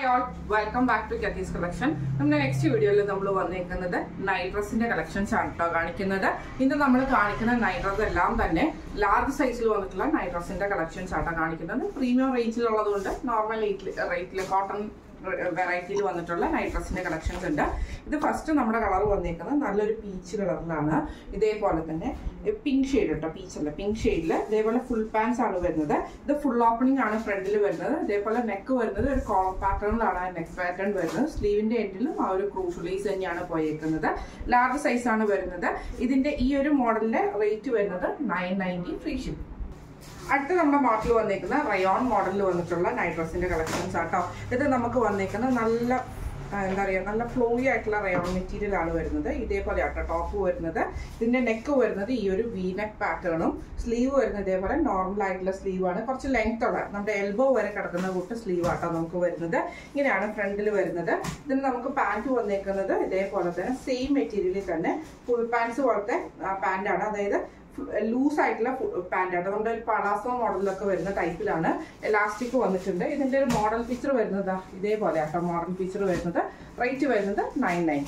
hi all welcome back to Kathy's collection നമ്മുടെ next വീഡിയോയിൽ നമ്മൾ വന്നിരിക്കുന്നത് നൈറ്റ് ഡ്രസ്സിന്റെ കളക്ഷൻസ് ആണ് കേട്ടോ കാണിക്കുന്നത് ഇന്ന് നമ്മൾ കാണിക്കുന്ന നൈറ്റ് ഡ്രസ് എല്ലാം തന്നെ ലാർജ് സൈസിൽ വന്നിട്ടുള്ള നൈറ്റ് ഡ്രസ്സിന്റെ കളക്ഷൻസ് ആട്ടോ കാണിക്കുന്നത് പ്രീമിയം റേഞ്ചിലുള്ളതുകൊണ്ട് നോർമൽ റേറ്റിൽ കോട്ടൺ വെറൈറ്റിയിൽ വന്നിട്ടുള്ള നൈറ്റ് ഡ്രസ്സിന്റെ കളക്ഷൻസ് ഉണ്ട് ഇത് ഫസ്റ്റ് നമ്മുടെ കളർ വന്നേക്കുന്നത് നല്ലൊരു പീച്ച് കളറിലാണ് ഇതേപോലെ തന്നെ പിങ്ക് ഷെയ്ഡ് കേട്ടോ പീച്ച് അല്ല പിങ്ക് ഷെയ്ഡിൽ ഇതേപോലെ ഫുൾ പാൻസ് ആണ് വരുന്നത് ഇത് ഫുൾ ഓപ്പണിംഗ് ആണ് ഫ്രണ്ടിൽ വരുന്നത് ഇതേപോലെ നെക്ക് വരുന്നത് ഒരു കോളം പാറ്റേണിലാണ് ആ നെക്ക് പാറ്റേൺ വരുന്നത് സ്ലീവിന്റെ എൻഡിലും ആ ഒരു ക്രൂഷലൈസ് തന്നെയാണ് പോയേക്കുന്നത് ലാർജ് സൈസ് ആണ് വരുന്നത് ഇതിന്റെ ഈ ഒരു മോഡലിന്റെ റേറ്റ് വരുന്നത് നയൻ നയൻറ്റി ഫ്രീ ഷിപ്പ് അടുത്ത നമ്മുടെ മോഡൽ വന്നേക്കുന്ന റയോൺ മോഡലിൽ വന്നിട്ടുള്ള നൈറ്റ് ഡ്രസ്സിന്റെ കളക്ഷൻസ് ആട്ടോ ഇത് നമുക്ക് വന്നേക്കുന്ന നല്ല ആ, എന്താ പറയുക നല്ല ഫ്ലോയി ആയിട്ടുള്ള റയോൺ മെറ്റീരിയൽ ആണ് വരുന്നത് ഇതേപോലെ ആട്ടോ ടോപ്പ് വരുന്നത് ഇതിന്റെ നെക്ക് വരുന്നത് ഈ ഒരു വി നെക്ക് പാറ്റേണും സ്ലീവ് വരുന്നത് ഇതേപോലെ നോർമൽ ആയിട്ടുള്ള സ്ലീവ് ആണ് കുറച്ച് ലെങ്ത് ഉള്ള നമ്മുടെ എൽബോ വരെ കിടക്കുന്ന കൂട്ട് സ്ലീവ് ആട്ടോ നമുക്ക് വരുന്നത് ഇങ്ങനെയാണ് ഫ്രണ്ടിൽ വരുന്നത് ഇതിന് നമുക്ക് പാൻറ് വന്നേക്കുന്നത് ഇതേപോലെ തന്നെ സെയിം മെറ്റീരിയലിൽ തന്നെ ഫുൾ പാൻസ് പോലത്തെ പാൻറ്റാണ് അതായത് ലൂസ് ആയിട്ടുള്ള പാൻറ് ആണ് നമ്മുടെ ഒരു പളാസോ മോഡലിലൊക്കെ വരുന്ന ടൈപ്പിലാണ് എലാസ്റ്റിക് വന്നിട്ടുണ്ട് ഇതിന്റെ ഒരു മോഡൽ പിക്ചർ വരുന്നത് ദാ ഇതേപോലെ ആട്ടോ മോഡൽ പിക്ചർ വരുന്നത് റേറ്റ് വരുന്നത് നയൻ നയൻ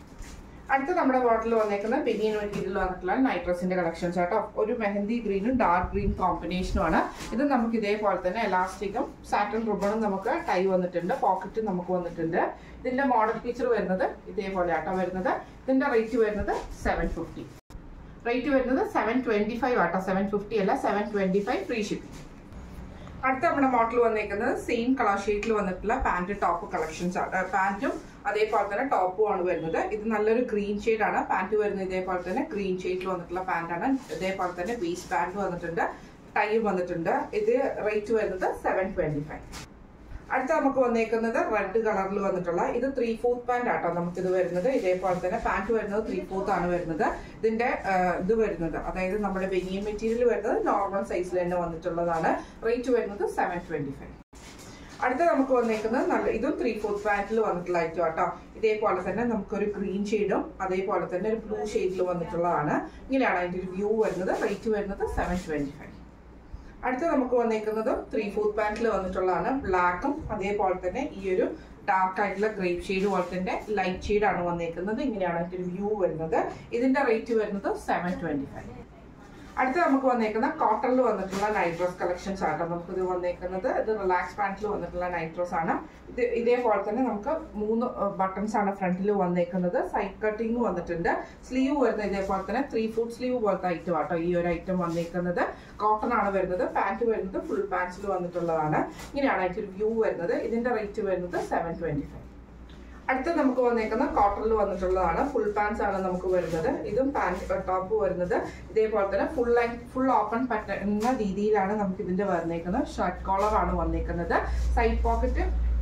അടുത്ത നമ്മുടെ മോഡൽ വന്നേക്കുന്ന ബെനിയൻ മെറ്റീരിയൽ വന്നിട്ടുള്ള നൈറ്റ് ഡ്രസ്സിന്റെ കളക്ഷൻസ് ആട്ടോ ഒരു മെഹന്തി ഗ്രീനും ഡാർക്ക് ഗ്രീൻ കോമ്പിനേഷനും ആണ് ഇത് നമുക്ക് ഇതേപോലെ തന്നെ എലാസ്റ്റിക്കും സാറ്റൺ റിബണും നമുക്ക് ടൈ വന്നിട്ടുണ്ട് പോക്കറ്റ് നമുക്ക് വന്നിട്ടുണ്ട് ഇതിന്റെ മോഡൽ പിക്ചർ വരുന്നത് ഇതേപോലെ ആട്ടോ വരുന്നത് ഇതിന്റെ റേറ്റ് വരുന്നത് സെവൻ ഫിഫ്റ്റി റേറ്റ് വരുന്നത് സെവൻ ട്വന്റി ഫൈവ് ആട്ടോ സെവൻ ഫിഫ്റ്റി അല്ല seven twenty five free shipping അടുത്ത നമ്മുടെ മോഡൽ വന്നേക്കുന്നത് സെയിം കളർ ഷീറ്റിൽ വന്നിട്ടുള്ള പാന്റ് ടോപ്പ് കളക്ഷൻസ് ആണ് പാന്റും അതേപോലെ തന്നെ ടോപ്പും ആണ് വരുന്നത് ഇത് നല്ലൊരു ഗ്രീൻ ഷെയ്ഡ് ആണ് പാന്റ് വരുന്നത് ഇതേപോലെ തന്നെ ഗ്രീൻ ഷെയ്ഡിൽ വന്നിട്ടുള്ള പാന്റ് ആണ് ഇതേപോലെ തന്നെ ബേസ് പാന്റ് വന്നിട്ടുണ്ട് ടൈ വന്നിട്ടുണ്ട് ഇത് റേറ്റ് വരുന്നത് സെവൻ ട്വന്റി ഫൈവ് അടുത്ത നമുക്ക് വന്നേക്കുന്നത് റെഡ് കളറിൽ വന്നിട്ടുള്ള ഇത് ത്രീ ഫോർത്ത് പാന്റ് ആട്ടോ നമുക്ക് ഇത് വരുന്നത് ഇതേപോലെ തന്നെ പാന്റ് വരുന്നത് ത്രീ ഫോർത്ത് ആണ് വരുന്നത് ഇതിന്റെ ആ, ഇത് വരുന്നത് അതായത് നമ്മുടെ ബനിയൻ മെറ്റീരിയൽ വരുന്നത് നോർമൽ സൈസിൽ തന്നെ വന്നിട്ടുള്ളതാണ് റേറ്റ് വരുന്നത് സെവൻ ട്വന്റി ഫൈവ് അടുത്ത നമുക്ക് വന്നേക്കുന്നത് നല്ല ഇതും ത്രീ ഫോർത്ത് പാന്റിൽ വന്നിട്ടുള്ള ഐറ്റം ആട്ടോ ഇതേപോലെ തന്നെ നമുക്കൊരു ഗ്രീൻ ഷെയ്ഡും അതേപോലെ തന്നെ ഒരു ബ്ലൂ ഷെയ്ഡിൽ വന്നിട്ടുള്ളതാണ് ഇങ്ങനെയാണ് അതിന്റെ ഒരു വ്യൂ വരുന്നത് റേറ്റ് വരുന്നത് സെവൻ ട്വന്റി ഫൈവ് അടുത്ത നമുക്ക് വന്നേക്കുന്നത് ത്രീ ഫോർത്ത് പാന്റിൽ വന്നിട്ടുള്ളതാണ് ബ്ലാക്കും അതേപോലെ തന്നെ ഈ ഒരു ഡാർക്ക് ആയിട്ടുള്ള ഗ്രേപ്പ് ഷെയ്ഡ് പോലെ തന്നെ ലൈറ്റ് ഷെയ്ഡ് ആണ് വന്നേക്കുന്നത് ഇങ്ങനെയാണ് അതിന്റെ ഒരു വ്യൂ വരുന്നത് ഇതിന്റെ റേറ്റ് വരുന്നത് സെവൻ ട്വന്റി ഫൈവ് അടുത്ത നമുക്ക് വന്നേക്കുന്ന കോട്ടണിൽ വന്നിട്ടുള്ള നൈറ്റ് ഡ്രസ് കളക്ഷൻസ് ആണ് നമുക്ക് ഇത് വന്നേക്കുന്നത് ഇത് റിലാക്സ് പാൻറ്റിൽ വന്നിട്ടുള്ള നൈറ്റ് ഡ്രസ് ആണ് ഇത് ഇതേപോലെ തന്നെ നമുക്ക് മൂന്ന് ബട്ടൺസ് ആണ് ഫ്രണ്ടിൽ വന്നേക്കുന്നത് സൈഡ് കട്ടിങ് വന്നിട്ടുണ്ട് സ്ലീവ് വരുന്നത് ഇതേപോലെ തന്നെ ത്രീ ഫുട്ട് സ്ലീവ് പോലത്തെ ഐറ്റം ആട്ടോ ഈ ഒരു ഐറ്റം വന്നേക്കുന്നത് കോട്ടൺ ആണ് വരുന്നത് പാൻറ് വരുന്നത് ഫുൾ പാൻസിൽ വന്നിട്ടുള്ളതാണ് ഇങ്ങനെയാണ് അതിന്റെ ഒരു വ്യൂ വരുന്നത് ഇതിന്റെ റേറ്റ് വരുന്നത് സെവൻ ട്വന്റി ഫൈവ് അടുത്ത നമുക്ക് വന്നേക്കുന്ന കോട്ടണിൽ വന്നിട്ടുള്ളതാണ് ഫുൾ പാൻസ് ആണ് നമുക്ക് വരുന്നത് ഇതും പാൻറ് ടോപ്പ് വരുന്നത് ഇതേപോലെ തന്നെ ഫുൾ ലൈൻ ഫുൾ ഓപ്പൺ പറ്റുന്ന രീതിയിലാണ് നമുക്ക് ഇതിന്റെ വന്നേക്കുന്നത് ഷർട്ട് കോളർ ആണ് വന്നേക്കുന്നത് സൈഡ് പോക്കറ്റ്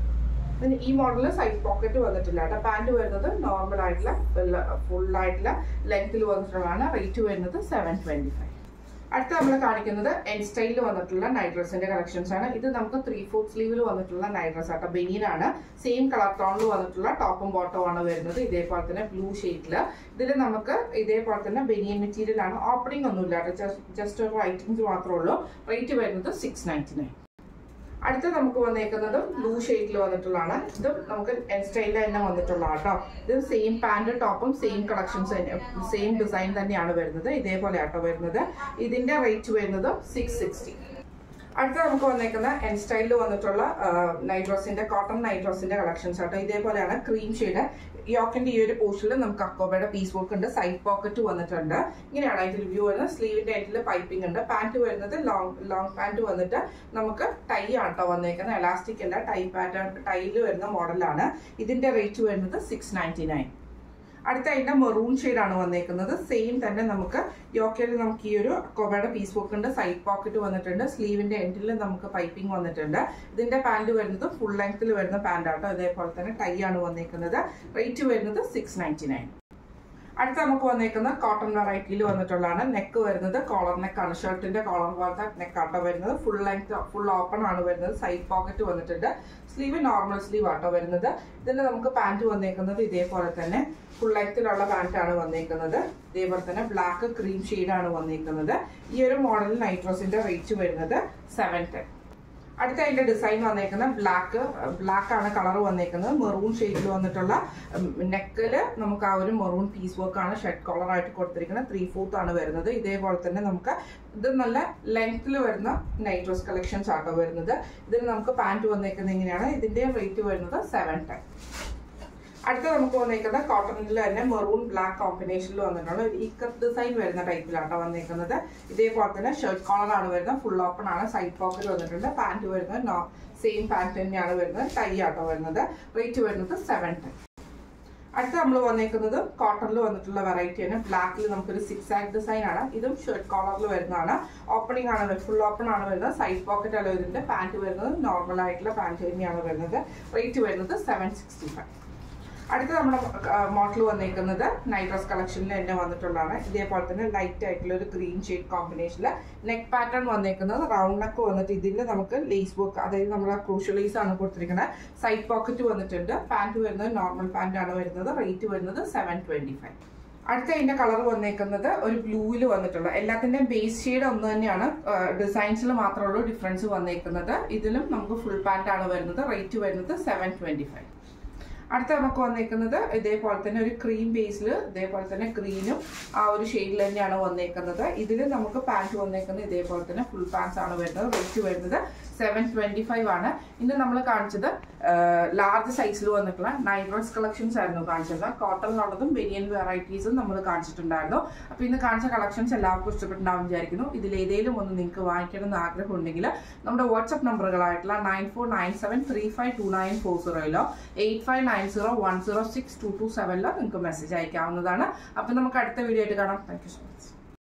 ഇതിന് ഈ മോഡലിൽ സൈഡ് പോക്കറ്റ് വന്നിട്ടില്ല കേട്ടോ പാൻറ് വരുന്നത് നോർമൽ ആയിട്ടുള്ള ഫുൾ ആയിട്ടുള്ള ലെങ്ത്തിൽ വന്നിട്ടുള്ളതാണ് റേറ്റ് വരുന്നത് സെവൻ ട്വന്റി ഫൈവ് അടുത്ത നമ്മൾ കാണിക്കുന്നത് എൻ സ്റ്റൈലിൽ വന്നിട്ടുള്ള നൈറ്റ് ഡ്രസ്സിന്റെ കളക്ഷൻസ് ആണ് ഇത് നമുക്ക് ത്രീ ഫോർത്ത് സ്ലീവിൽ വന്നിട്ടുള്ള നൈറ്റ് ഡ്രസ് ആട്ടോ ബെനീനാണ് സെയിം കളർ ടോണിൽ വന്നിട്ടുള്ള ടോപ്പും ബോട്ടവും ആണ് വരുന്നത് ഇതേപോലെ തന്നെ ബ്ലൂ ഷെയ്ഡിൽ ഇതിൽ നമുക്ക് ഇതേപോലെ തന്നെ ബെനിയൻ മെറ്റീരിയൽ ആണ് ഓപ്പണിംഗ് ഒന്നുമില്ല കേട്ടോ ജസ്റ്റ് ഒരു ഐറ്റംസ് മാത്രമേ ഉള്ളൂ റേറ്റ് വരുന്നത് സിക്സ് നയൻറ്റി നയൻ അടുത്ത നമുക്ക് വന്നേക്കുന്നത് ബ്ലൂ ഷെയ്ഡിൽ വന്നിട്ടുള്ളതാണ് ഇത് നമുക്ക് എൻ സ്റ്റൈലിൽ തന്നെ വന്നിട്ടുള്ള കേട്ടോ ഇത് സെയിം പാൻറ് ടോപ്പും സെയിം കളക്ഷൻസ് തന്നെ സെയിം ഡിസൈൻ തന്നെയാണ് വരുന്നത് ഇതേപോലെ ആട്ടോ വരുന്നത് ഇതിന്റെ റേറ്റ് വരുന്നത് സിക്സ് സിക്സ്റ്റി അടുത്ത നമുക്ക് വന്നേക്കുന്ന എൻ സ്റ്റൈലിൽ വന്നിട്ടുള്ള നൈറ്റ് ഡ്രസ്സിന്റെ കോട്ടൺ നൈറ്റ് ഡ്രസ്സിന്റെ കളക്ഷൻസ് ആട്ടോ ഇതേപോലെയാണ് ക്രീം ഷെയ്ഡ് യോക്കിന്റെ ഈ ഒരു പോർഷനിൽ നമുക്ക് അക്കോബയുടെ പീസ് വർക്ക് ഉണ്ട് സൈഡ് പോക്കറ്റ് വന്നിട്ടുണ്ട് ഇങ്ങനെയാണ് അതിന്റെ വ്യൂ വരുന്നത് സ്ലീവിന്റെ എൻഡിൽ പൈപ്പിംഗ് ഉണ്ട് പാന്റ് വരുന്നത് ലോങ് ലോങ് പാന്റ് വന്നിട്ട് നമുക്ക് ടൈ ആട്ടോ വന്നേക്കുന്നത് എലാസ്റ്റിക് അല്ല ടൈ പാറ്റേൺ ടൈയിൽ വരുന്ന മോഡലാണ് ഇതിന്റെ റേറ്റ് വരുന്നത് സിക്സ് നയൻറ്റി നയൻ അടുത്ത അതിന്റെ മെറൂൺ ആണ് വന്നേക്കുന്നത് സെയിം തന്നെ നമുക്ക് യോക്കയിൽ നമുക്ക് ഈ ഒരു കൊബയുടെ പീസ് വർക്ക് ഉണ്ട് സൈഡ് പോക്കറ്റ് വന്നിട്ടുണ്ട് സ്ലീവിന്റെ എൻഡിൽ നമുക്ക് പൈപ്പിംഗ് വന്നിട്ടുണ്ട് ഇതിന്റെ പാന്റ് വരുന്നത് ഫുൾ ലെങ്ത്തിൽ വരുന്ന പാന്റ് ആട്ടോ ഇതേപോലെ തന്നെ ടൈ ആണ് വന്നേക്കുന്നത് റേറ്റ് വരുന്നത് സിക്സ് നയൻറ്റി നയൻ അടുത്ത നമുക്ക് വന്നേക്കുന്ന കോട്ടൺ വെറൈറ്റിയിൽ വന്നിട്ടുള്ളതാണ് നെക്ക് വരുന്നത് കോളർ നെക്കാണ് ഷർട്ടിന്റെ കോളർ പോലത്തെ നെക്കാട്ടോ വരുന്നത് ഫുൾ ലെങ്ത് ഫുൾ ഓപ്പൺ ആണ് വരുന്നത് സൈഡ് പോക്കറ്റ് വന്നിട്ടുണ്ട് സ്ലീവ് നോർമൽ സ്ലീവ് ആട്ടോ വരുന്നത് ഇതിന് നമുക്ക് പാന്റ് വന്നേക്കുന്നത് ഇതേപോലെ തന്നെ ഫുൾ ലെങ്ത്തിലുള്ള പാന്റ് ആണ് വന്നേക്കുന്നത് ഇതേപോലെ തന്നെ ബ്ലാക്ക് ക്രീം ആണ് വന്നേക്കുന്നത് ഈ ഒരു മോഡൽ നൈറ്റ് ഡ്രസ്സിന്റെ റേറ്റ് വരുന്നത് സെവൻ ടെൻ അടുത്ത അതിന്റെ ഡിസൈൻ വന്നേക്കുന്നത് ബ്ലാക്ക് ബ്ലാക്ക് ആണ് കളർ വന്നേക്കുന്നത് മെറൂൺ ഷെയ്ഡിൽ വന്നിട്ടുള്ള നെക്കില് നമുക്ക് ആ ഒരു മെറൂൺ പീസ് വർക്ക് ആണ് ഷെഡ് കോളർ ആയിട്ട് കൊടുത്തിരിക്കുന്നത് ത്രീ ഫോർത്ത് ആണ് വരുന്നത് ഇതേപോലെ തന്നെ നമുക്ക് ഇത് നല്ല ലെങ്ത്തിൽ വരുന്ന നൈറ്റ് ഡ്രസ് കളക്ഷൻസ് ആട്ടോ വരുന്നത് ഇതിന് നമുക്ക് പാൻറ് വന്നേക്കുന്നത് ഇങ്ങനെയാണ് ഇതിന്റെ റേറ്റ് വരുന്നത് സെവൻ ടെൻ അടുത്ത നമുക്ക് വന്നേക്കുന്നത് കോട്ടണിൽ തന്നെ മെറൂൺ ബ്ലാക്ക് കോമ്പിനേഷനിൽ വന്നിട്ടുള്ള ഒരു ഇക്കത്ത് ഡിസൈൻ വരുന്ന ടൈപ്പിലാണ് വന്നേക്കുന്നത് ഇതേപോലെ തന്നെ ഷർട്ട് കോളർ ആണ് വരുന്നത് ഫുൾ ഓപ്പൺ ആണ് സൈഡ് പോക്കറ്റ് വന്നിട്ടുണ്ട് പാൻറ് വരുന്നത് സെയിം പാൻറ് തന്നെയാണ് വരുന്നത് ടൈ ആട്ടോ വരുന്നത് റേറ്റ് വരുന്നത് സെവൻ ടെൻ അടുത്ത നമ്മൾ വന്നേക്കുന്നത് കോട്ടണിൽ വന്നിട്ടുള്ള വെറൈറ്റിയാണ് ബ്ലാക്കിൽ നമുക്കൊരു സിക്സ് ആക്ട് ഡിസൈൻ ആണ് ഇതും ഷർട്ട് കോളറിൽ വരുന്നതാണ് ഓപ്പണിംഗ് ആണ് ഫുൾ ഓപ്പൺ ആണ് വരുന്നത് സൈഡ് പോക്കറ്റ് അല്ല ഇതിന്റെ പാൻറ് വരുന്നത് നോർമൽ ആയിട്ടുള്ള പാൻറ് തന്നെയാണ് വരുന്നത് റേറ്റ് വരുന്നത് സെവൻ സിക്സ്റ്റി ഫൈവ് അടുത്ത നമ്മുടെ മോഡൽ വന്നേക്കുന്നത് നൈറ്റ് ഡ്രസ് കളക്ഷനിൽ തന്നെ വന്നിട്ടുള്ളതാണ് ഇതേപോലെ തന്നെ ലൈറ്റ് ആയിട്ടുള്ള ഒരു ഗ്രീൻ ഷെയ്ഡ് കോമ്പിനേഷനിൽ നെക്ക് പാറ്റേൺ വന്നേക്കുന്നത് റൗണ്ട് നെക്ക് വന്നിട്ട് ഇതിൽ നമുക്ക് ലേസ് വർക്ക് അതായത് നമ്മുടെ ക്രൂഷ്യൽ ലേസ് ആണ് കൊടുത്തിരിക്കുന്നത് സൈഡ് പോക്കറ്റ് വന്നിട്ടുണ്ട് പാൻറ് വരുന്നത് നോർമൽ പാൻറ് ആണ് വരുന്നത് റേറ്റ് വരുന്നത് സെവൻ ട്വന്റി ഫൈവ് അടുത്ത അതിന്റെ കളർ വന്നേക്കുന്നത് ഒരു ബ്ലൂവിൽ വന്നിട്ടുള്ള എല്ലാത്തിന്റെയും ബേസ് ഷെയ്ഡ് ഒന്ന് തന്നെയാണ് ഡിസൈൻസിൽ മാത്രമേ ഉള്ളൂ ഡിഫറൻസ് വന്നേക്കുന്നത് ഇതിലും നമുക്ക് ഫുൾ പാൻറ് ആണ് വരുന്നത് റേറ്റ് വരുന്നത് സെവൻ ട്വന്റി ഫൈവ് അടുത്ത നമുക്ക് വന്നേക്കുന്നത് ഇതേപോലെ തന്നെ ഒരു ക്രീം ബേസിൽ ഇതേപോലെ തന്നെ ഗ്രീനും ആ ഒരു ഷെയ്ഡിൽ തന്നെയാണ് വന്നേക്കുന്നത് ഇതിൽ നമുക്ക് പാൻറ് വന്നേക്കുന്നത് ഇതേപോലെ തന്നെ ഫുൾ പാൻസ് ആണ് വരുന്നത് റേറ്റ് വരുന്നത് സെവൻ ട്വന്റി ഫൈവ് ആണ് ഇന്ന് നമ്മൾ കാണിച്ചത് ലാർജ് സൈസിൽ വന്നിട്ടുള്ള നൈറ്റ് ഡ്രസ് കളക്ഷൻസ് ആയിരുന്നു കാണിച്ചത് കോട്ടണിലുള്ളതും ബെനിയൻ വെറൈറ്റീസും നമ്മൾ കാണിച്ചിട്ടുണ്ടായിരുന്നു അപ്പോൾ ഇന്ന് കാണിച്ച കളക്ഷൻസ് എല്ലാവർക്കും ഇഷ്ടപ്പെട്ടുണ്ടാവും വിചാരിക്കുന്നു ഇതിൽ ഏതെങ്കിലും ഒന്ന് നിങ്ങൾക്ക് വാങ്ങിക്കണം എന്ന് ആഗ്രഹം ഉണ്ടെങ്കിൽ നമ്മുടെ വാട്സപ്പ് നമ്പറുകളായിട്ടുള്ള nine four nine seven three five two nine four സീറോയിലോ eight five nine zero one zero six two two സെവനിലോ നിങ്ങൾക്ക് മെസ്സേജ് അയക്കാവുന്നതാണ് അപ്പം നമുക്ക് അടുത്ത വീഡിയോ ആയിട്ട് കാണാം താങ്ക് യു സോ മച്ച്